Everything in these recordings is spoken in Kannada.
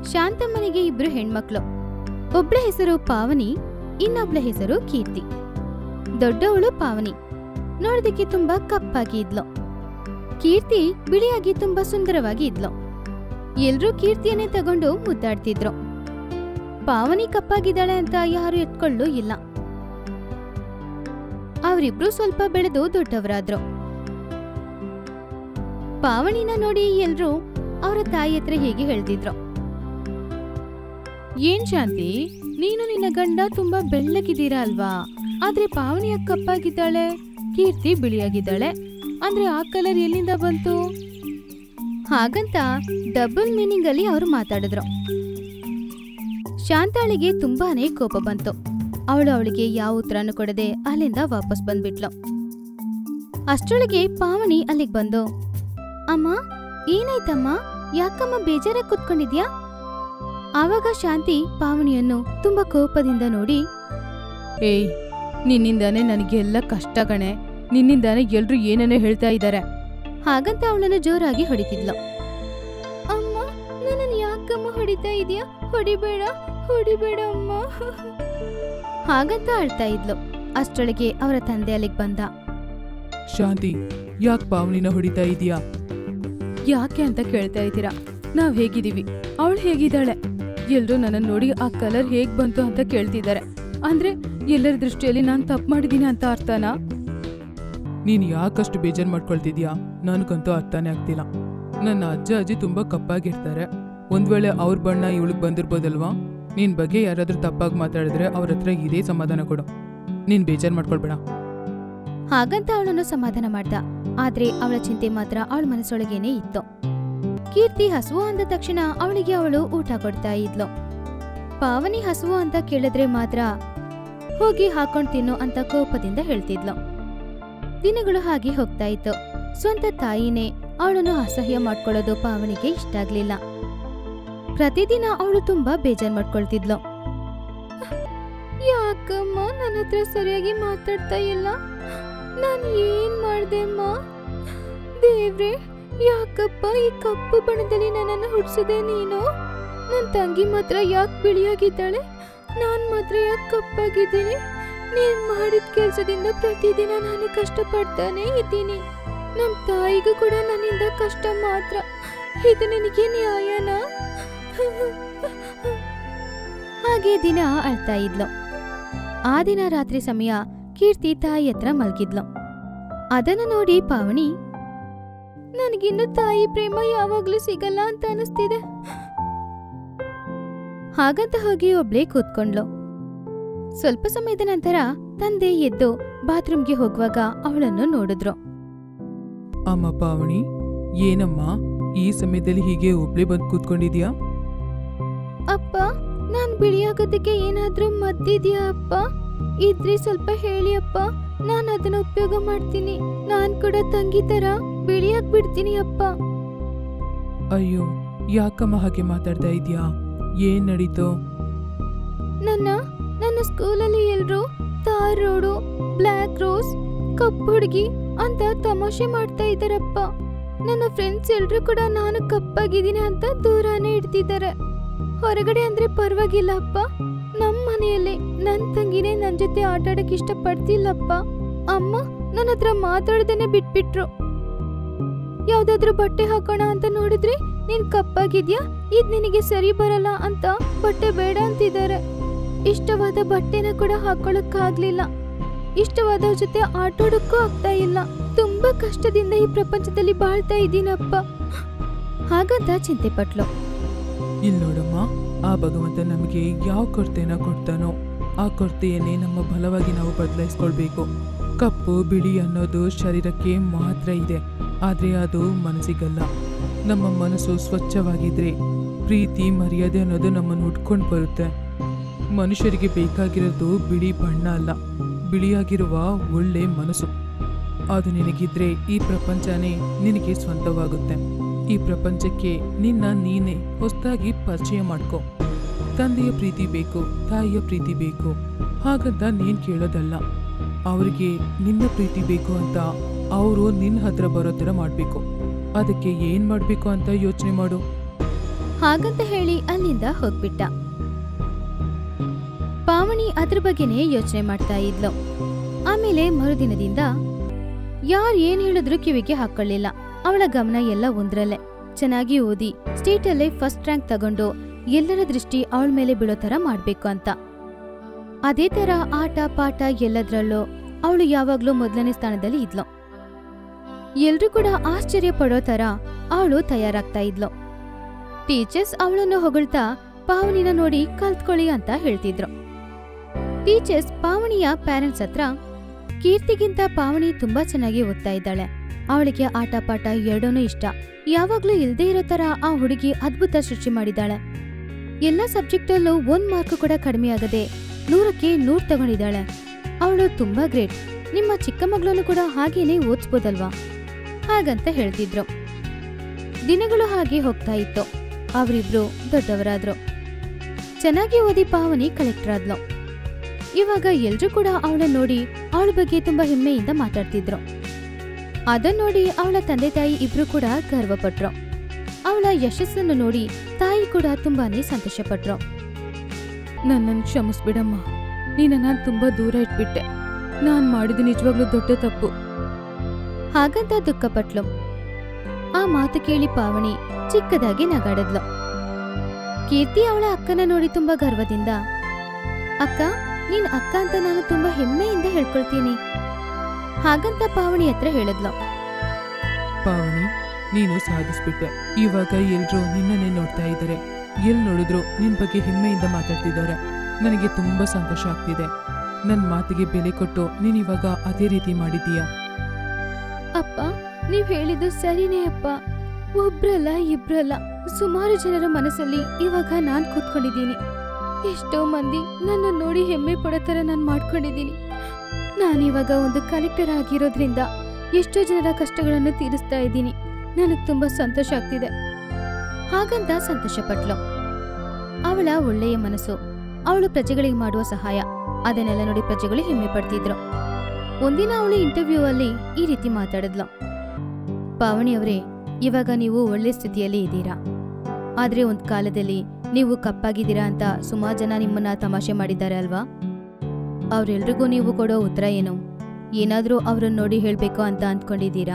ಶಾಂತಮ್ಮನಿಗೆ ಇಬ್ರು ಹೆಣ್ಮಕ್ಳು ಒಬ್ಳ ಹೆಸರು ಪಾವನಿ ಇನ್ನೊಬ್ಳ ಹೆಸರು ಕೀರ್ತಿ ದೊಡ್ಡವಳು ಪಾವನಿ ನೋಡೋದಕ್ಕೆ ತುಂಬಾ ಕಪ್ಪಾಗಿ ಇದ್ಲು ಕೀರ್ತಿ ಬಿಳಿಯಾಗಿ ತುಂಬಾ ಸುಂದರವಾಗಿ ಇದ್ಲು ಎಲ್ರೂ ಕೀರ್ತಿಯನ್ನೇ ತಗೊಂಡು ಮುದ್ದಾಡ್ತಿದ್ರು ಪಾವನಿ ಕಪ್ಪಾಗಿದ್ದಾಳೆ ಅಂತ ಯಾರು ಎತ್ಕೊಳ್ಳೂ ಇಲ್ಲ ಅವರಿಬ್ರು ಸ್ವಲ್ಪ ಬೆಳೆದು ದೊಡ್ಡವರಾದ್ರು ಪಾವನಿನ ನೋಡಿ ಎಲ್ರೂ ಅವರ ತಾಯಿ ಹತ್ರ ಹೀಗೆ ಹೇಳ್ತಿದ್ರು ಏನ್ ಶಾಂತಿ ನೀನು ನಿನ್ನ ಗಂಡ ತುಂಬಾ ಬೆಳ್ಳಗಿದ್ದೀರಾ ಅಲ್ವಾ ಆದ್ರೆ ಪಾವನಿಯ ಕಪ್ಪಾಗಿದ್ದಾಳೆ ಕೀರ್ತಿ ಬಿಳಿಯಾಗಿದ್ದಾಳೆ ಅಂದ್ರೆ ಆ ಕಲರ್ ಎಲ್ಲಿಂದ ಬಂತು ಹಾಗಂತ ಡಬಲ್ ಮೀನಿಂಗ್ ಅಲ್ಲಿ ಅವರು ಮಾತಾಡಿದ್ರು ಶಾಂತಾಳಿಗೆ ತುಂಬಾನೇ ಕೋಪ ಬಂತು ಅವಳು ಅವಳಿಗೆ ಯಾವ ಉತ್ತರನೂ ಕೊಡದೆ ಅಲ್ಲಿಂದ ವಾಪಸ್ ಬಂದ್ಬಿಟ್ಲು ಅಷ್ಟರೊಳಗೆ ಪಾವನಿ ಅಲ್ಲಿಗೆ ಬಂದು ಅಮ್ಮ ಏನಾಯ್ತಮ್ಮ ಯಾಕಮ್ಮ ಬೇಜಾರಾಗಿ ಕುತ್ಕೊಂಡಿದ್ಯಾ ಆವಾಗ ಶಾಂತಿ ಪಾವನಿಯನ್ನು ತುಂಬಾ ಕೋಪದಿಂದ ನೋಡಿ ಏಯ್ ನಿನ್ನಿಂದಾನೇ ನನಗೆಲ್ಲ ಕಷ್ಟ ಕಣೆ ನಿನ್ನಿಂದಾನೇ ಎಲ್ರು ಏನೇನೋ ಹೇಳ್ತಾ ಇದ್ದಾರೆ ಹಾಗಂತ ಅವಳನ್ನು ಜೋರಾಗಿ ಹೊಡಿತಿದ್ಲು ಅಮ್ಮ ನನ್ನನ್ನು ಯಾಕಮ್ಮ ಹೊಡಿತಾ ಇದೀಯಾ ಹೊಡಿಬೇಡ ಹೊಡಿಬೇಡ ಅಮ್ಮ ಹಾಗಂತ ಅಳ್ತಾ ಇದ್ಲು ಅಷ್ಟರೊಳಗೆ ಅವರ ತಂದೆ ಅಲ್ಲಿಗೆ ಬಂದ ಶಾಂತಿ ಯಾಕೆ ಪಾವನಿನ ಹೊಡಿತಾ ಇದೀಯಾ ಯಾಕೆ ಅಂತ ಕೇಳ್ತಾ ಇದ್ದೀರಾ ನಾವ್ ಹೇಗಿದೀವಿ ಅವಳು ಹೇಗಿದ್ದಾಳೆ ಎಲ್ರು ನನ್ನನ್ನು ನೋಡಿ ಆ ಕಲರ್ ಹೇಗ್ ಬಂತು ಅಂತ ಕೇಳ್ತಿದ್ದಾರೆ ಅಂದ್ರೆ ಎಲ್ಲರ ದೃಷ್ಟಿಯಲ್ಲಿ ನಾನ್ ತಪ್ಪು ಮಾಡಿದೀನಿ ಅಂತ ಅರ್ಥನಾ ನೀನ್ ಯಾಕಷ್ಟು ಬೇಜಾರ್ ಮಾಡ್ಕೊಳ್ತಿದ್ಯಾ ನನಗಂತೂ ಅರ್ಥನೇ ಆಗ್ತಿಲ್ಲ ನನ್ನ ಅಜ್ಜ ಅಜ್ಜಿ ತುಂಬಾ ಕಪ್ಪಾಗಿರ್ತಾರೆ ಒಂದ್ ವೇಳೆ ಅವ್ರ ಬಣ್ಣ ಇವಳಿಗೆ ಬಂದಿರ್ಬೋದಲ್ವಾ ನಿನ್ ಬಗ್ಗೆ ಯಾರಾದ್ರೂ ತಪ್ಪಾಗಿ ಮಾತಾಡಿದ್ರೆ ಅವ್ರ ಹತ್ರ ಇದೇ ಸಮಾಧಾನ ಕೊಡು ನೀನ್ ಬೇಜಾರ್ ಮಾಡ್ಕೊಳ್ಬೇಡ ಹಾಗಂತ ಅವಳನ್ನು ಸಮಾಧಾನ ಮಾಡ್ದ ಆದ್ರೆ ಅವಳ ಚಿಂತೆ ಮಾತ್ರ ಅವಳ ಮನಸ್ಸೊಳಗೇನೆ ಇತ್ತು ಕೀರ್ತಿ ಹಸುವು ಅಂದ ತಕ್ಷಣ ಅವಳಿಗೆ ಅವಳು ಊಟ ಕೊಡ್ತಾ ಇದ್ಲು ಪಾವನಿ ಹಸುವು ಅಂತ ಕೇಳಿದ್ರೆ ಮಾತ್ರ ಹೋಗಿ ಹಾಕೊಂಡ್ ತಿನ್ನು ಅಂತ ಕೋಪದಿಂದ ಹೇಳ್ತಿದ್ಲು ದಿನಗಳು ಹಾಗೆ ಹೋಗ್ತಾ ಇತ್ತು ಸ್ವಂತ ತಾಯಿನೇ ಅವಳನ್ನು ಅಸಹ್ಯ ಮಾಡ್ಕೊಳ್ಳೋದು ಪಾವನಿಗೆ ಇಷ್ಟ ಆಗ್ಲಿಲ್ಲ ಪ್ರತಿದಿನ ಅವಳು ತುಂಬಾ ಬೇಜಾರ್ ಮಾಡ್ಕೊಳ್ತಿದ್ಲು ಯಾಕಮ್ಮ ನನ್ನ ಹತ್ರ ಸರಿಯಾಗಿ ಮಾತಾಡ್ತಾ ಇಲ್ಲ ನಾನು ಏನ್ ಮಾಡ್ದೆ ಅಮ್ಮ ದೇವ್ರೆ ಯಾಕಪ್ಪ ಈ ಕಪ್ಪು ಬಣ್ಣದಲ್ಲಿ ನನ್ನನ್ನು ಹುಡ್ಸಿದೆ ನೀನು ನನ್ನ ತಂಗಿ ಮಾತ್ರ ಯಾಕೆ ಬಿಳಿಯಾಗಿದ್ದಾಳೆ ನಾನ್ ಮಾತ್ರ ಯಾಕೆ ಕಪ್ಪಾಗಿದ್ದೀನಿ ನೀನ್ ಮಾಡಿದ ಕೆಲಸದಿಂದ ಪ್ರತಿದಿನ ನಾನು ಕಷ್ಟಪಡ್ತಾನೆ ಇದ್ದೀನಿ ನಮ್ ತಾಯಿಗೂ ಕೂಡ ನನ್ನಿಂದ ಕಷ್ಟ ಮಾತ್ರ ಇದು ನಿನಗೆ ನ್ಯಾಯನಾ ಹಾಗೆ ದಿನ ಅಳ್ತಾ ಇದ್ಲು ಆ ದಿನ ರಾತ್ರಿ ಸಮಯ ಕೀರ್ತಿ ತಾಯಿ ಹತ್ರ ಮಲ್ಗಿದ್ಲು ಅದನ್ನ ನೋಡಿ ಪಾವನಿ ನನಗಿನ್ನು ತಾಯಿ ಪ್ರೇಮ ಯಾವಾಗ್ಲೂ ಸಿಗಲ್ಲ ಅಂತ ಅನಿಸ್ತಿದೆ ಹಾಗಂತ ಹೋಗಿ ಒಬ್ಳೇ ಕೂತ್ಕೊಂಡ್ಲು ಸ್ವಲ್ಪ ಸಮಯದ ನಂತರ ತಂದೆ ಎದ್ದು ಬಾತ್ರೂಮ್ಗೆ ಹೋಗುವಾಗ ಅವಳನ್ನು ನೋಡಿದ್ರು ಅಮ್ಮ ಪಾವನಿ ಏನಮ್ಮ ಈ ಸಮಯದಲ್ಲಿ ಹೀಗೆ ಒಬ್ಳೆ ಬಂದು ಕೂತ್ಕೊಂಡಿದ್ಯಾ ಅಪ್ಪ ನಾನ್ ಬಿಳಿಯಾಗೋದಕ್ಕೆ ಏನಾದ್ರೂ ಮದ್ದಿದ್ಯಾ ಅಪ್ಪ ಇದ್ರೆ ಸ್ವಲ್ಪ ಹೇಳಿ ಅಪ್ಪ ನಾನ್ ಅದನ್ನ ಉಪಯೋಗ ಮಾಡ್ತೀನಿ ನಾನ್ ಕೂಡ ತಂಗಿ ತರ ಬಿಳಿಯಾಗ್ ಬಿಡ್ತೀನಿ ಅಪ್ಪ ಅಯ್ಯೋ ಯಾಕಮ್ಮ ಹಾಗೆ ಮಾತಾಡ್ತಾ ಇದ್ಯಾ ಏನ್ ನಡೀತು ನನ್ನ ನನ್ನ ಸ್ಕೂಲಲ್ಲಿ ಎಲ್ರು ತಾರ್ ರೋಡು ಬ್ಲ್ಯಾಕ್ ರೋಸ್ ಕಪ್ಪು ಹುಡುಗಿ ಅಂತ ತಮಾಷೆ ಮಾಡ್ತಾ ಇದ್ದಾರಪ್ಪ ನನ್ನ ಫ್ರೆಂಡ್ಸ್ ಎಲ್ರು ಕೂಡ ನಾನು ಕಪ್ಪಾಗಿದ್ದೀನಿ ಅಂತ ದೂರಾನೇ ಇಡ್ತಿದ್ದಾರೆ ಹೊರಗಡೆ ಅಂದ್ರೆ ಪರವಾಗಿಲ್ಲ ಅಪ್ಪ ನಮ್ಮ ಮನೆಯಲ್ಲಿ ನನ್ ತಂಗಿನೇ ನನ್ ಜೊತೆ ಆಟ ಆಡಕ್ ಇಷ್ಟಪಡ್ತಿಲ್ಲಪ್ಪ ಅಮ್ಮ ನನ್ನ ಹತ್ರ ಮಾತಾಡ್ದೇನೆ ಬಿಟ್ಬಿಟ್ರು ಯಾವ್ದಾದ್ರು ಬಟ್ಟೆ ಹಾಕೋಣ ಅಂತ ನೋಡಿದ್ರೆ ನೀನ್ ಕಪ್ಪಾಗಿದ್ಯಾ ಇದ್ ನಿನಗೆ ಸರಿ ಬರಲ್ಲ ಅಂತ ಬಟ್ಟೆ ಬೇಡ ಅಂತಿದ್ದಾರೆ ಇಷ್ಟವಾದ ಬಟ್ಟೆನ ಕೂಡ ಹಾಕೊಳಕ್ಕಾಗ್ಲಿಲ್ಲ ಇಷ್ಟವಾದವ್ರ ಜೊತೆ ಆಟಾಡಕ್ಕೂ ಆಗ್ತಾ ಇಲ್ಲ ತುಂಬಾ ಕಷ್ಟದಿಂದ ಈ ಪ್ರಪಂಚದಲ್ಲಿ ಬಾಳ್ತಾ ಇದ್ದೀನಪ್ಪ ಹಾಗಂತ ಚಿಂತೆ ಪಟ್ಲು ಇಲ್ಲಿ ನೋಡಮ್ಮ ಆ ಭಗವಂತ ನಮಗೆ ಯಾವ ಕೊರತೆನ ಕೊಡ್ತಾನೋ ಆ ಕೊರತೆಯನ್ನೇ ನಮ್ಮ ಬಲವಾಗಿ ನಾವು ಬದಲಾಯಿಸ್ಕೊಳ್ಬೇಕು ಕಪ್ಪು ಬಿಳಿ ಅನ್ನೋದು ಶರೀರಕ್ಕೆ ಮಾತ್ರ ಇದೆ ಆದ್ರೆ ಅದು ಮನಸ್ಸಿಗಲ್ಲ ನಮ್ಮ ಮನಸ್ಸು ಸ್ವಚ್ಛವಾಗಿದ್ರೆ ಪ್ರೀತಿ ಮರ್ಯಾದೆ ಅನ್ನೋದು ನಮ್ಮನ್ನು ಉಟ್ಕೊಂಡು ಬರುತ್ತೆ ಮನುಷ್ಯರಿಗೆ ಬೇಕಾಗಿರೋದು ಬಿಳಿ ಬಣ್ಣ ಅಲ್ಲ ಬಿಳಿಯಾಗಿರುವ ಒಳ್ಳೆ ಮನಸ್ಸು ಅದು ನಿನಗಿದ್ರೆ ಈ ಪ್ರಪಂಚನೇ ನಿನಗೆ ಸ್ವಂತವಾಗುತ್ತೆ ಈ ಪ್ರಪಂಚಕ್ಕೆ ನಿನ್ನ ನೀನೇ ಹೊಸದಾಗಿ ಪರಿಚಯ ಮಾಡ್ಕೊ ತಂದೆಯ ಪ್ರೀತಿ ಬೇಕು ತಾಯಿಯ ಪ್ರೀತಿ ಬೇಕು ಹಾಗಂತ ನೀನ್ ಕೇಳೋದಲ್ಲ ಅವ್ರಿಗೆ ನಿನ್ನ ಪ್ರೀತಿ ಬೇಕು ಅಂತ ಅವರು ನಿನ್ನ ಹತ್ರ ಬರೋ ಥರ ಮಾಡಬೇಕು ಅದಕ್ಕೆ ಏನ್ ಮಾಡಬೇಕು ಅಂತ ಯೋಚನೆ ಮಾಡು ಹಾಗಂತ ಹೇಳಿ ಅಲ್ಲಿಂದ ಹೋಗ್ಬಿಟ್ಟ ಪಾವನಿ ಅದ್ರ ಬಗ್ಗೆನೇ ಯೋಚನೆ ಮಾಡ್ತಾ ಇದ್ಲು ಆಮೇಲೆ ಮರುದಿನದಿಂದ ಯಾರ್ ಏನ್ ಹೇಳಿದ್ರು ಕಿವಿಗೆ ಹಾಕೊಳ್ಳಿಲ್ಲ ಅವಳ ಗಮನ ಎಲ್ಲ ಒಂದ್ರಲ್ಲೇ ಚೆನ್ನಾಗಿ ಓದಿ ಸ್ಟೇಟಲ್ಲೇ ಫಸ್ಟ್ ರ್ಯಾಂಕ್ ತಗೊಂಡು ಎಲ್ಲರ ದೃಷ್ಟಿ ಅವಳ ಮೇಲೆ ಬೀಳೋ ತರ ಮಾಡ್ಬೇಕು ಅಂತ ಅದೇ ತರ ಆಟ ಪಾಠ ಎಲ್ಲದ್ರಲ್ಲೂ ಅವಳು ಯಾವಾಗ್ಲೂ ಮೊದಲನೇ ಸ್ಥಾನದಲ್ಲಿ ಇದ್ಲು ಎಲ್ರೂ ಕೂಡ ಆಶ್ಚರ್ಯ ಪಡೋ ತರ ಅವಳು ತಯಾರಾಗ್ತಾ ಇದ್ಲು ಟೀಚರ್ಸ್ ಅವಳನ್ನು ಹೊಗಳ್ತಾ ಪಾವನಿನ ನೋಡಿ ಕಲ್ತ್ಕೊಳ್ಳಿ ಅಂತ ಹೇಳ್ತಿದ್ರು ಟೀಚರ್ಸ್ ಪಾವನಿಯ ಪ್ಯಾರೆಂಟ್ಸ್ ಹತ್ರ ಕೀರ್ತಿಗಿಂತ ಪಾವನಿ ತುಂಬಾ ಚೆನ್ನಾಗಿ ಓದ್ತಾ ಇದ್ದಾಳೆ ಅವಳಿಗೆ ಆಟ ಪಾಠ ಎರಡೂನು ಇಷ್ಟ ಯಾವಾಗ್ಲೂ ಇಲ್ದೇ ಇರೋ ತರ ಆ ಹುಡುಗಿ ಅದ್ಭುತ ಸೃಷ್ಟಿ ಮಾಡಿದ್ದಾಳೆ ಎಲ್ಲ ಸಬ್ಜೆಕ್ಟಲ್ಲೂ ಒಂದ್ ಮಾರ್ಕ್ ಕೂಡ ಕಡಿಮೆ ಆಗದೆ ನೂರಕ್ಕೆ ನೂರ್ ತಗೊಂಡಿದ್ದಾಳೆ ಅವಳು ತುಂಬಾ ಗ್ರೇಟ್ ನಿಮ್ಮ ಚಿಕ್ಕ ಮಗಳನ್ನು ಕೂಡ ಹಾಗೇನೆ ಓದಿಸ್ಬೋದಲ್ವಾ ಹಾಗಂತ ಹೇಳ್ತಿದ್ರು ದಿನಗಳು ಹಾಗೆ ಹೋಗ್ತಾ ಇತ್ತು ಅವರಿಬ್ರು ದೊಡ್ಡವರಾದ್ರು ಚೆನ್ನಾಗಿ ಓದಿ ಪಾವನಿ ಕಲೆಕ್ಟರ್ ಆದ್ಲು ಇವಾಗ ಎಲ್ರೂ ಕೂಡ ಅವಳ ನೋಡಿ ಅವಳ ಬಗ್ಗೆ ತುಂಬಾ ಹೆಮ್ಮೆಯಿಂದ ಮಾತಾಡ್ತಿದ್ರು ಅದನ್ನ ನೋಡಿ ಅವಳ ತಂದೆ ತಾಯಿ ಇಬ್ರು ಕೂಡ ಗರ್ವಪಟ್ರು ಅವಳ ಯಶಸ್ಸನ್ನು ನೋಡಿ ತಾಯಿ ಕೂಡ ತುಂಬಾನೇ ಸಂತೋಷಪಟ್ರು ನನ್ನನ್ನು ಕ್ಷಮಿಸ್ಬಿಡಮ್ಮ ನೀನನ್ನ ತುಂಬಾ ದೂರ ಇಟ್ಬಿಟ್ಟೆ ನಾನ್ ಮಾಡಿದ ನಿಜವಾಗ್ಲೂ ದೊಡ್ಡ ತಪ್ಪು ಹಾಗಂತ ದುಃಖಪಟ್ಲು ಆ ಮಾತು ಕೇಳಿ ಪಾವನಿ ಚಿಕ್ಕದಾಗಿ ನಗಾಡದ್ಲು ಕೀರ್ತಿ ಅವಳ ಅಕ್ಕನ ನೋಡಿ ತುಂಬಾ ಗರ್ವದಿಂದ ಅಕ್ಕ ನೀನ್ ಅಕ್ಕ ಅಂತ ನಾನು ತುಂಬಾ ಹೆಮ್ಮೆಯಿಂದ ಹೇಳ್ಕೊಳ್ತೀನಿ ಹಾಗಂತ ಪಾವನಿ ಹತ್ರ ಹೇಳಿದ್ಲು ಪಾವನಿ ನೀನು ಸಾಧಿಸ್ಬಿಟ್ಟೆ ಇವಾಗ ಎಲ್ರೂ ನಿನ್ನನ್ನೇ ನೋಡ್ತಾ ಇದ್ದಾರೆ ಎಲ್ ನೋಡಿದ್ರು ನಿನ್ ಬಗ್ಗೆ ಹೆಮ್ಮೆಯಿಂದ ಮಾತಾಡ್ತಿದ್ದಾರೆ ನನಗೆ ತುಂಬಾ ಸಂತೋಷ ಆಗ್ತಿದೆ ನನ್ನ ಮಾತಿಗೆ ಬೆಲೆ ಕೊಟ್ಟು ನೀನ್ ಇವಾಗ ಅದೇ ರೀತಿ ಮಾಡಿದೀಯ ಅಪ್ಪ ನೀವ್ ಹೇಳಿದ್ದು ಸರಿನೇ ಅಪ್ಪ ಒಬ್ರಲ್ಲ ಇಬ್ರಲ್ಲ ಸುಮಾರು ಜನರ ಮನಸ್ಸಲ್ಲಿ ಇವಾಗ ನಾನ್ ಕೂತ್ಕೊಂಡಿದ್ದೀನಿ ಎಷ್ಟೋ ಮಂದಿ ನನ್ನ ನೋಡಿ ಹೆಮ್ಮೆ ಪಡೋ ಥರ ನಾನು ಮಾಡ್ಕೊಂಡಿದ್ದೀನಿ ನಾನಿವಾಗ ಒಂದು ಕಲೆಕ್ಟರ್ ಆಗಿರೋದ್ರಿಂದ ಎಷ್ಟೋ ಜನರ ಕಷ್ಟಗಳನ್ನು ತೀರಿಸ್ತಾ ಇದ್ದೀನಿ ನನಗೆ ತುಂಬಾ ಸಂತೋಷ ಆಗ್ತಿದೆ ಹಾಗಂತ ಸಂತೋಷಪಟ್ಲು ಅವಳ ಒಳ್ಳೆಯ ಮನಸ್ಸು ಅವಳು ಪ್ರಜೆಗಳಿಗೆ ಮಾಡುವ ಸಹಾಯ ಅದನ್ನೆಲ್ಲ ನೋಡಿ ಪ್ರಜೆಗಳು ಹೆಮ್ಮೆ ಪಡ್ತಿದ್ರು ಒಂದಿನ ಅವಳು ಇಂಟರ್ವ್ಯೂ ಅಲ್ಲಿ ಈ ರೀತಿ ಮಾತಾಡಿದ್ಲು ಪಾವಣಿ ಅವರೇ ಇವಾಗ ನೀವು ಒಳ್ಳೆ ಸ್ಥಿತಿಯಲ್ಲಿ ಇದ್ದೀರಾ ಆದ್ರೆ ಒಂದ್ ಕಾಲದಲ್ಲಿ ನೀವು ಕಪ್ಪಾಗಿದ್ದೀರಾ ಅಂತ ಸುಮಾರು ಜನ ನಿಮ್ಮನ್ನ ತಮಾಷೆ ಮಾಡಿದ್ದಾರೆ ಅಲ್ವಾ ಅವ್ರೆಲ್ರಿಗೂ ನೀವು ಕೊಡೋ ಉತ್ತರ ಏನು ಏನಾದ್ರೂ ಅವ್ರನ್ನ ನೋಡಿ ಹೇಳ್ಬೇಕು ಅಂತ ಅಂದ್ಕೊಂಡಿದ್ದೀರಾ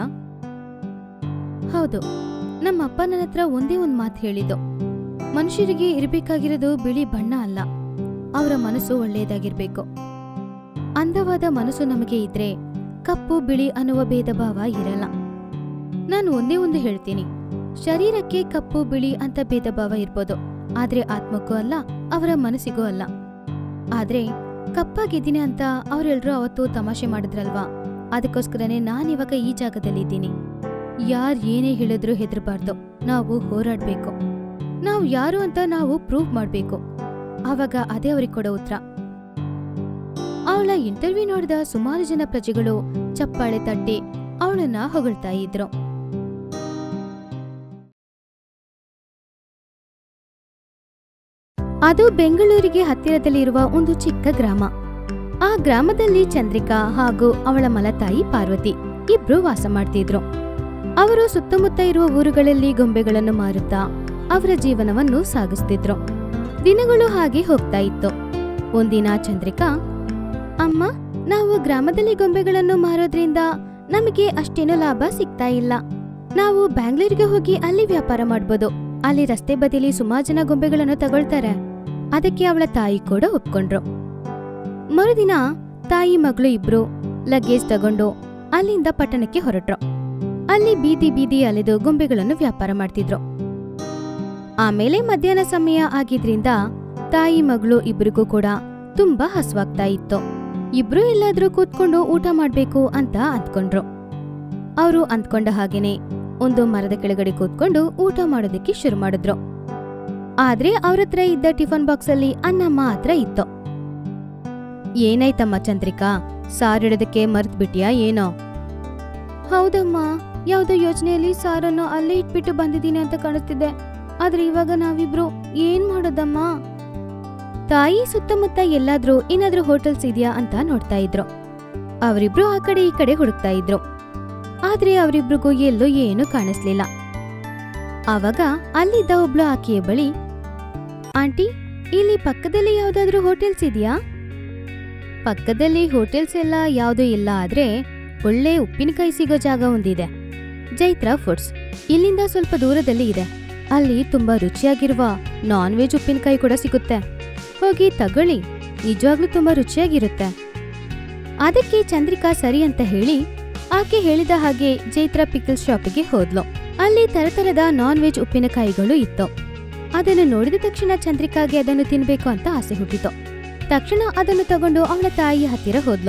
ಹೌದು ನಮ್ಮ ಅಪ್ಪ ನನ್ನ ಹತ್ರ ಒಂದೇ ಒಂದ್ ಮಾತು ಹೇಳಿದ್ದು ಮನುಷ್ಯರಿಗೆ ಇರಬೇಕಾಗಿರೋದು ಬಿಳಿ ಬಣ್ಣ ಅಲ್ಲ ಅವರ ಮನಸ್ಸು ಒಳ್ಳೆಯದಾಗಿರ್ಬೇಕು ಅಂದವಾದ ಮನಸ್ಸು ನಮಗೆ ಇದ್ರೆ ಕಪ್ಪು ಬಿಳಿ ಅನ್ನುವ ಭೇದ ಭಾವ ಇರಲ್ಲ ನಾನು ಒಂದೇ ಒಂದು ಹೇಳ್ತೀನಿ ಶರೀರಕ್ಕೆ ಕಪ್ಪು ಬಿಳಿ ಅಂತ ಭೇದ ಭಾವ ಇರ್ಬೋದು ಆದ್ರೆ ಆತ್ಮಕ್ಕೂ ಅಲ್ಲ ಅವರ ಮನಸ್ಸಿಗೂ ಅಲ್ಲ ಆದ್ರೆ ಕಪ್ಪಾಗಿದ್ದೀನಿ ಅಂತ ಅವರೆಲ್ಲರೂ ಅವತ್ತು ತಮಾಷೆ ಮಾಡಿದ್ರಲ್ವಾ ಅದಕ್ಕೋಸ್ಕರನೇ ನಾನಿವಾಗ ಈ ಜಾಗದಲ್ಲಿದ್ದೀನಿ ಯಾರ್ ಏನೇ ಹೇಳಿದ್ರು ಹೆದರಬಾರ್ದು ನಾವು ಹೋರಾಡ್ಬೇಕು ನಾವು ಯಾರು ಅಂತ ನಾವು ಪ್ರೂವ್ ಮಾಡ್ಬೇಕು ಆವಾಗ ಅದೇ ಅವ್ರಿಗೆ ಕೊಡೋ ಉತ್ತರ ಅವಳ ಇಂಟರ್ವ್ಯೂ ನೋಡಿದ ಸುಮಾರು ಜನ ಪ್ರಜೆಗಳು ಚಪ್ಪಾಳೆ ತಟ್ಟಿ ಅವಳನ್ನ ಹೊಗಳ್ತಾ ಇದ್ರು ಅದು ಬೆಂಗಳೂರಿಗೆ ಹತ್ತಿರದಲ್ಲಿರುವ ಒಂದು ಚಿಕ್ಕ ಗ್ರಾಮ ಆ ಗ್ರಾಮದಲ್ಲಿ ಚಂದ್ರಿಕಾ ಹಾಗೂ ಅವಳ ಮಲತಾಯಿ ಪಾರ್ವತಿ ಇಬ್ರು ವಾಸ ಮಾಡ್ತಿದ್ರು ಅವರು ಸುತ್ತಮುತ್ತ ಇರುವ ಊರುಗಳಲ್ಲಿ ಗೊಂಬೆಗಳನ್ನು ಮಾರುತ್ತಾ ಅವರ ಜೀವನವನ್ನು ಸಾಗಿಸ್ತಿದ್ರು ದಿನಗಳು ಹಾಗೆ ಹೋಗ್ತಾ ಇತ್ತು ಒಂದಿನ ಚಂದ್ರಿಕಾ ಅಮ್ಮ ನಾವು ಗ್ರಾಮದಲ್ಲಿ ಗೊಂಬೆಗಳನ್ನು ಮಾರೋದ್ರಿಂದ ನಮಗೆ ಅಷ್ಟೇನು ಲಾಭ ಸಿಗ್ತಾ ಇಲ್ಲ ನಾವು ಬ್ಯಾಂಗ್ಳೂರಿಗೆ ಹೋಗಿ ಅಲ್ಲಿ ವ್ಯಾಪಾರ ಮಾಡ್ಬೋದು ಅಲ್ಲಿ ರಸ್ತೆ ಬದಿಲಿ ಸುಮಾರು ಜನ ಗೊಂಬೆಗಳನ್ನು ತಗೊಳ್ತಾರೆ ಅದಕ್ಕೆ ಅವಳ ತಾಯಿ ಕೂಡ ಒಪ್ಕೊಂಡ್ರು ಮರುದಿನ ತಾಯಿ ಮಗಳು ಇಬ್ರು ಲಗೇಜ್ ತಗೊಂಡು ಅಲ್ಲಿಂದ ಪಟ್ಟಣಕ್ಕೆ ಹೊರಟ್ರು ಅಲ್ಲಿ ಬೀದಿ ಬೀದಿ ಅಲೆದು ಗೊಂಬೆಗಳನ್ನು ವ್ಯಾಪಾರ ಮಾಡ್ತಿದ್ರು ಆಮೇಲೆ ಮಧ್ಯಾಹ್ನ ಸಮಯ ಆಗಿದ್ರಿಂದ ತಾಯಿ ಮಗಳು ಇಬ್ರಿಗೂ ಕೂಡ ತುಂಬಾ ಹಸುವಾಗ್ತಾ ಇತ್ತು ಇಬ್ರು ಎಲ್ಲಾದ್ರೂ ಕೂತ್ಕೊಂಡು ಊಟ ಮಾಡ್ಬೇಕು ಅಂತ ಅಂದ್ಕೊಂಡ್ರು ಅವರು ಅಂದ್ಕೊಂಡ ಹಾಗೇನೆ ಒಂದು ಮರದ ಕೆಳಗಡೆ ಕೂತ್ಕೊಂಡು ಊಟ ಮಾಡೋದಕ್ಕೆ ಶುರು ಮಾಡಿದ್ರು ಆದ್ರೆ ಅವ್ರ ಹತ್ರ ಇದ್ದ ಟಿಫನ್ ಬಾಕ್ಸ್ ಅಲ್ಲಿ ಅನ್ನ ಮಾತ್ರ ಇತ್ತು ಏನಾಯ್ತಮ್ಮ ಚಂದ್ರಿಕಾ ಸಾರಿಡೋದಕ್ಕೆ ಮರ್ತ್ ಬಿಟ್ಯಾ ಏನೋ ಹೌದಮ್ಮ ಯಾವ್ದೋ ಯೋಜನೆಯಲ್ಲಿ ಸಾರನ್ನು ಅಲ್ಲೇ ಇಟ್ಬಿಟ್ಟು ಬಂದಿದ್ದೀನಿ ಅಂತ ಕಾಣಿಸ್ತಿದೆ ಆದ್ರೆ ಇವಾಗ ನಾವಿಬ್ರು ಏನ್ ಮಾಡೋದಮ್ಮ ತಾಯಿ ಸುತ್ತಮುತ್ತ ಎಲ್ಲಾದ್ರೂ ಏನಾದ್ರೂ ಹೋಟೆಲ್ಸ್ ಇದೆಯಾ ಅಂತ ನೋಡ್ತಾ ಇದ್ರು ಅವರಿಬ್ರು ಆ ಕಡೆ ಈ ಕಡೆ ಹುಡುಕ್ತಾ ಇದ್ರು ಆದ್ರೆ ಅವರಿಬ್ರಿಗೂ ಎಲ್ಲೂ ಏನು ಕಾಣಿಸ್ಲಿಲ್ಲ ಆವಾಗ ಅಲ್ಲಿದ್ದ ಒಬ್ಳು ಆಕೆಯ ಬಳಿ ಆಂಟಿ ಇಲ್ಲಿ ಪಕ್ಕದಲ್ಲಿ ಯಾವ್ದಾದ್ರೂ ಹೋಟೆಲ್ಸ್ ಇದೆಯಾ ಪಕ್ಕದಲ್ಲಿ ಹೋಟೆಲ್ಸ್ ಎಲ್ಲ ಯಾವುದೂ ಇಲ್ಲ ಆದ್ರೆ ಒಳ್ಳೆ ಉಪ್ಪಿನಕಾಯಿ ಸಿಗೋ ಜಾಗ ಒಂದಿದೆ ಜೈತ್ರ ಫುಡ್ಸ್ ಇಲ್ಲಿಂದ ಸ್ವಲ್ಪ ದೂರದಲ್ಲಿ ಇದೆ ಅಲ್ಲಿ ತುಂಬಾ ರುಚಿಯಾಗಿರುವ ನಾನ್ ವೆಜ್ ಉಪ್ಪಿನಕಾಯಿ ಕೂಡ ಸಿಗುತ್ತೆ ಹೋಗಿ ತಗೊಳ್ಳಿ ನಿಜವಾಗ್ಲೂ ತುಂಬಾ ರುಚಿಯಾಗಿರುತ್ತೆ ಅದಕ್ಕೆ ಚಂದ್ರಿಕಾ ಸರಿ ಅಂತ ಹೇಳಿ ಆಕೆ ಹೇಳಿದ ಹಾಗೆ ಜೈತ್ರ ಪಿಕಲ್ ಶಾಪಿಗೆ ಹೋದ್ಲು ಅಲ್ಲಿ ತರತರದ ನಾನ್ ವೆಜ್ ಉಪ್ಪಿನಕಾಯಿಗಳು ಇತ್ತು ಅದನ್ನು ನೋಡಿದ ತಕ್ಷಣ ಚಂದ್ರಿಕಾಗೆ ಅದನ್ನು ತಿನ್ಬೇಕು ಅಂತ ಆಸೆ ಹುಟ್ಟಿತು ತಕ್ಷಣ ಅದನ್ನು ತಗೊಂಡು ಅವಳ ತಾಯಿ ಹತ್ತಿರ ಹೋದ್ಲು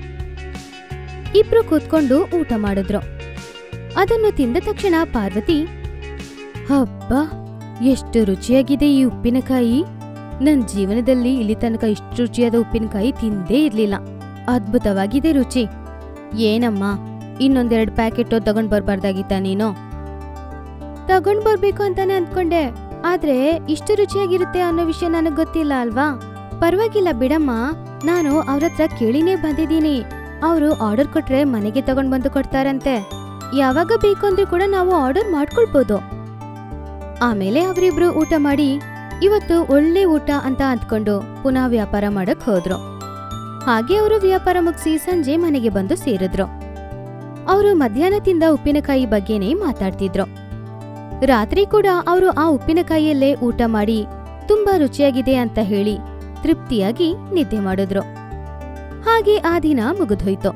ಇಬ್ರು ಕೂತ್ಕೊಂಡು ಊಟ ಮಾಡಿದ್ರು ಅದನ್ನು ತಿಂದ ತಕ್ಷಣ ಪಾರ್ವತಿ ಹಬ್ಬ ಎಷ್ಟು ರುಚಿಯಾಗಿದೆ ಈ ಉಪ್ಪಿನಕಾಯಿ ನನ್ ಜೀವನದಲ್ಲಿ ಇಲ್ಲಿ ತನಕ ಇಷ್ಟು ರುಚಿಯಾದ ಉಪ್ಪಿನಕಾಯಿ ತಿಂದೇ ಇರ್ಲಿಲ್ಲ ಅದ್ಭುತವಾಗಿದೆ ರುಚಿ ಏನಮ್ಮ ಇನ್ನೊಂದೆರಡು ಪ್ಯಾಕೆಟ್ ತಗೊಂಡ್ ಬರ್ಬಾರ್ದಾಗಿತ್ತ ನೀನು ತಗೊಂಡ್ ಬರ್ಬೇಕು ಅಂತಾನೆ ಅಂದ್ಕೊಂಡೆ ಆದ್ರೆ ಇಷ್ಟು ರುಚಿಯಾಗಿರುತ್ತೆ ಅನ್ನೋ ವಿಷಯ ನನಗ್ ಗೊತ್ತಿಲ್ಲ ಅಲ್ವಾ ಪರವಾಗಿಲ್ಲ ಬಿಡಮ್ಮ ನಾನು ಅವ್ರ ಹತ್ರ ಕೇಳಿನೇ ಬಂದಿದ್ದೀನಿ ಅವರು ಆರ್ಡರ್ ಕೊಟ್ರೆ ಮನೆಗೆ ತಗೊಂಡ್ ಬಂದು ಕೊಡ್ತಾರಂತೆ ಯಾವಾಗ ಬೇಕು ಅಂದ್ರೆ ಕೂಡ ನಾವು ಆರ್ಡರ್ ಮಾಡ್ಕೊಳ್ಬೋದು ಆಮೇಲೆ ಅವರಿಬ್ರು ಊಟ ಮಾಡಿ ಇವತ್ತು ಒಳ್ಳೆ ಊಟ ಅಂತ ಅಂದ್ಕೊಂಡು ಪುನಃ ವ್ಯಾಪಾರ ಮಾಡಕ್ ಹೋದ್ರು ಹಾಗೆ ಅವರು ವ್ಯಾಪಾರ ಮುಗಿಸಿ ಸಂಜೆ ಮನೆಗೆ ಬಂದು ಸೇರಿದ್ರು ಅವರು ಮಧ್ಯಾಹ್ನ ತಿಂದ ಉಪ್ಪಿನಕಾಯಿ ಬಗ್ಗೆನೇ ಮಾತಾಡ್ತಿದ್ರು ರಾತ್ರಿ ಕೂಡ ಅವರು ಆ ಉಪ್ಪಿನಕಾಯಿಯಲ್ಲೇ ಊಟ ಮಾಡಿ ತುಂಬಾ ರುಚಿಯಾಗಿದೆ ಅಂತ ಹೇಳಿ ತೃಪ್ತಿಯಾಗಿ ನಿದ್ದೆ ಮಾಡಿದ್ರು ಹಾಗೆ ಆ ದಿನ ಮುಗಿದೋಯ್ತು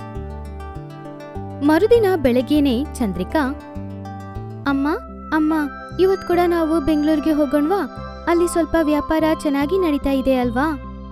ಮರುದಿನ ಬೆಳಗ್ಗೆನೆ ಚಂದ್ರಿಕಾ ಅಮ್ಮ ಅಮ್ಮ ಇವತ್ ಕೂಡ ನಾವು ಬೆಂಗಳೂರಿಗೆ ಹೋಗೋಣವಾ ಅಲ್ಲಿ ಸ್ವಲ್ಪ ವ್ಯಾಪಾರ ಚೆನ್ನಾಗಿ ನಡೀತಾ ಇದೆ ಅಲ್ವಾ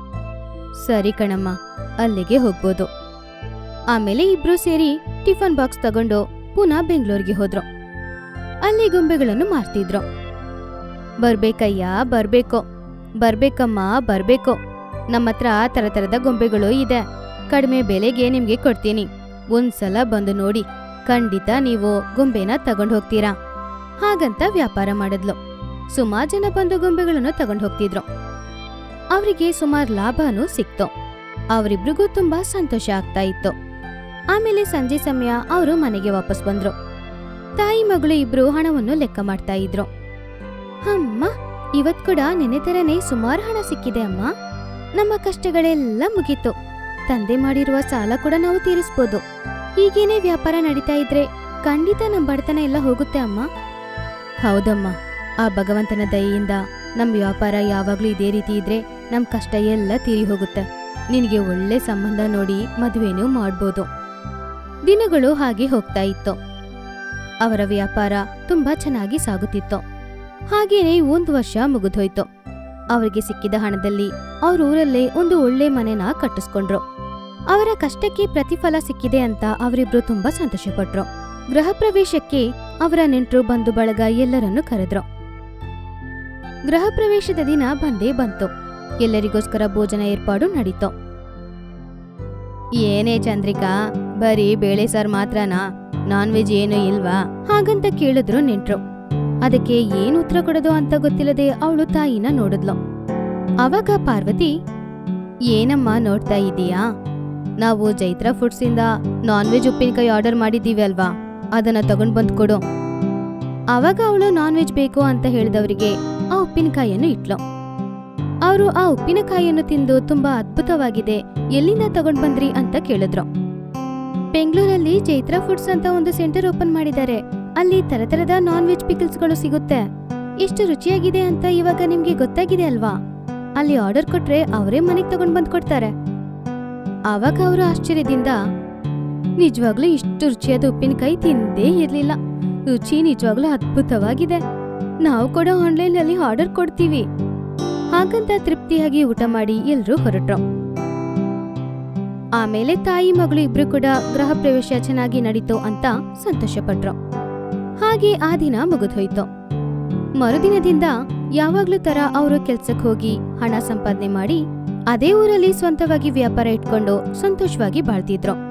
ಸರಿ ಕಣಮ್ಮ ಅಲ್ಲಿಗೆ ಹೋಗ್ಬೋದು ಆಮೇಲೆ ಇಬ್ರು ಸೇರಿ ಟಿಫನ್ ಬಾಕ್ಸ್ ತಗೊಂಡು ಪುನಃ ಬೆಂಗಳೂರಿಗೆ ಹೋದ್ರು ಅಲ್ಲಿ ಗೊಂಬೆಗಳನ್ನು ಮಾರ್ತಿದ್ರು ಬರ್ಬೇಕಯ್ಯ ಬರ್ಬೇಕು ಬರ್ಬೇಕಮ್ಮ ಬರ್ಬೇಕು ನಮ್ಮ ಹತ್ರ ತರತರದ ಗೊಂಬೆಗಳು ಇದೆ ಕಡಿಮೆ ಬೆಲೆಗೆ ನಿಮ್ಗೆ ಕೊಡ್ತೀನಿ ಒಂದ್ಸಲ ಬಂದು ನೋಡಿ ಖಂಡಿತ ನೀವು ಗೊಂಬೆನ ತಗೊಂಡ್ ಹೋಗ್ತೀರಾ ಹಾಗಂತ ವ್ಯಾಪಾರ ಮಾಡಿದ್ಲು ಸುಮಾರು ಜನ ಬಂದು ಗೊಂಬೆಗಳನ್ನು ತಗೊಂಡ್ ಹೋಗ್ತಿದ್ರು ಅವರಿಗೆ ಸುಮಾರು ಲಾಭನೂ ಸಿಕ್ತು ಅವರಿಬ್ರಿಗೂ ತುಂಬಾ ಸಂತೋಷ ಆಗ್ತಾ ಇತ್ತು ಆಮೇಲೆ ಸಂಜೆ ಸಮಯ ಅವರು ಮನೆಗೆ ವಾಪಸ್ ಬಂದ್ರು ತಾಯಿ ಮಗಳು ಇಬ್ರು ಹಣವನ್ನು ಲೆಕ್ಕ ಮಾಡ್ತಾ ಇದ್ರು ಅಮ್ಮ ಇವತ್ ಕೂಡ ನೆನೆ ತರನೇ ಸುಮಾರು ಹಣ ಸಿಕ್ಕಿದೆ ಅಮ್ಮ ನಮ್ಮ ಕಷ್ಟಗಳೆಲ್ಲ ಮುಗೀತು ತಂದೆ ಮಾಡಿರುವ ಸಾಲ ಕೂಡ ನಾವು ತೀರಿಸ್ಬೋದು ಹೀಗೇನೆ ವ್ಯಾಪಾರ ನಡೀತಾ ಇದ್ರೆ ಖಂಡಿತ ನಮ್ಮ ಬಡತನ ಎಲ್ಲ ಹೋಗುತ್ತೆ ಅಮ್ಮ ಹೌದಮ್ಮ ಆ ಭಗವಂತನ ದಯೆಯಿಂದ ನಮ್ ವ್ಯಾಪಾರ ಯಾವಾಗ್ಲೂ ಇದೇ ರೀತಿ ಇದ್ರೆ ನಮ್ ಕಷ್ಟ ಎಲ್ಲ ತೀರಿ ಹೋಗುತ್ತೆ ನಿನಗೆ ಒಳ್ಳೆ ಸಂಬಂಧ ನೋಡಿ ಮದುವೆನೂ ಮಾಡ್ಬೋದು ದಿನಗಳು ಹಾಗೆ ಹೋಗ್ತಾ ಇತ್ತು ಅವರ ವ್ಯಾಪಾರ ತುಂಬಾ ಚೆನ್ನಾಗಿ ಸಾಗುತ್ತಿತ್ತು ಹಾಗೇನೆ ಒಂದು ವರ್ಷ ಮುಗಿದೋಯ್ತು ಅವರಿಗೆ ಸಿಕ್ಕಿದ ಹಣದಲ್ಲಿ ಅವ್ರ ಊರಲ್ಲೇ ಒಂದು ಒಳ್ಳೆ ಮನೆನ ಕಟ್ಟಿಸ್ಕೊಂಡ್ರು ಅವರ ಕಷ್ಟಕ್ಕೆ ಪ್ರತಿಫಲ ಸಿಕ್ಕಿದೆ ಅಂತ ಅವರಿಬ್ರು ತುಂಬಾ ಸಂತೋಷಪಟ್ರು ಗೃಹ ಪ್ರವೇಶಕ್ಕೆ ಅವರ ನೆಂಟ್ರು ಬಂಧು ಬಳಗ ಎಲ್ಲರನ್ನೂ ಕರೆದ್ರು ಗೃಹ ಪ್ರವೇಶದ ದಿನ ಬಂದೇ ಬಂತು ಎಲ್ಲರಿಗೋಸ್ಕರ ಭೋಜನ ಏರ್ಪಾಡು ನಡೀತು ಏನೇ ಚಂದ್ರಿಕಾ ಬರೀ ಬೇಳೆ ಸಾರ್ ಮಾತ್ರನಾ ನಾನ್ ವೆಜ್ ಏನು ಇಲ್ವಾ ಹಾಗಂತ ಕೇಳಿದ್ರು ನೆಂಟ್ರು ಅದಕ್ಕೆ ಏನ್ ಉತ್ತರ ಕೊಡೋದು ಅಂತ ಗೊತ್ತಿಲ್ಲದೆ ಅವಳು ತಾಯಿನ ನೋಡಿದ್ಲು ಅವಾಗ ಪಾರ್ವತಿ ಏನಮ್ಮ ನೋಡ್ತಾ ಇದೀಯಾ ನಾವು ಜೈತ್ರ ಫುಡ್ಸ್ ಇಂದ ನಾನ್ ವೆಜ್ ಉಪ್ಪಿನಕಾಯಿ ಆರ್ಡರ್ ಮಾಡಿದ್ದೀವಿ ಅಲ್ವಾ ಅದನ್ನ ತಗೊಂಡ್ ಬಂದ್ ಕೊಡು ಅವಾಗ ಅವಳು ನಾನ್ ವೆಜ್ ಬೇಕು ಅಂತ ಹೇಳಿದವರಿಗೆ ಆ ಉಪ್ಪಿನಕಾಯಿಯನ್ನು ಇಟ್ಲು ಅವರು ಆ ಉಪ್ಪಿನಕಾಯಿಯನ್ನು ತಿಂದು ತುಂಬಾ ಅದ್ಭುತವಾಗಿದೆ ಎಲ್ಲಿಂದ ತಗೊಂಡ್ ಬಂದ್ರಿ ಅಂತ ಕೇಳಿದ್ರು ಬೆಂಗಳೂರಲ್ಲಿ ಚೈತ್ರ ಫುಡ್ಸ್ ಅಂತ ಒಂದು ಸೆಂಟರ್ ಓಪನ್ ಮಾಡಿದ್ದಾರೆ ಅಲ್ಲಿ ತರತರದ ನಾನ್ ವೆಜ್ ಪಿಕಲ್ಸ್ಗಳು ಸಿಗುತ್ತೆ ಎಷ್ಟು ರುಚಿಯಾಗಿದೆ ಅಂತ ಇವಾಗ ನಿಮ್ಗೆ ಗೊತ್ತಾಗಿದೆ ಅಲ್ವಾ ಅಲ್ಲಿ ಆರ್ಡರ್ ಕೊಟ್ರೆ ಅವರೇ ಮನೆಗೆ ತಗೊಂಡ್ ಬಂದ್ ಕೊಡ್ತಾರೆ ಆವಾಗ ಅವರು ಆಶ್ಚರ್ಯದಿಂದ ನಿಜವಾಗ್ಲೂ ಇಷ್ಟು ರುಚಿಯಾದ ಉಪ್ಪಿನಕಾಯಿ ತಿಂದೇ ಇರ್ಲಿಲ್ಲ ರುಚಿ ನಿಜವಾಗ್ಲೂ ಅದ್ಭುತವಾಗಿದೆ ನಾವು ಕೂಡ ಆನ್ಲೈನ್ ಅಲ್ಲಿ ಆರ್ಡರ್ ಕೊಡ್ತೀವಿ ಹಾಗಂತ ತೃಪ್ತಿಯಾಗಿ ಊಟ ಮಾಡಿ ಎಲ್ರೂ ಹೊರಟ್ರು ಆಮೇಲೆ ತಾಯಿ ಮಗಳು ಇಬ್ರು ಕೂಡ ಗೃಹ ಪ್ರವೇಶ ಚೆನ್ನಾಗಿ ನಡೀತು ಅಂತ ಸಂತೋಷಪಟ್ರು ಹಾಗೆ ಆ ದಿನ ಮುಗಿದೋಯ್ತು ಮರುದಿನದಿಂದ ಯಾವಾಗ್ಲೂ ತರ ಅವರು ಕೆಲ್ಸಕ್ಕೆ ಹೋಗಿ ಹಣ ಸಂಪಾದನೆ ಮಾಡಿ ಅದೇ ಊರಲ್ಲಿ ಸ್ವಂತವಾಗಿ ವ್ಯಾಪಾರ ಇಟ್ಕೊಂಡು ಸಂತೋಷವಾಗಿ ಬಾಳ್ತಿದ್ರು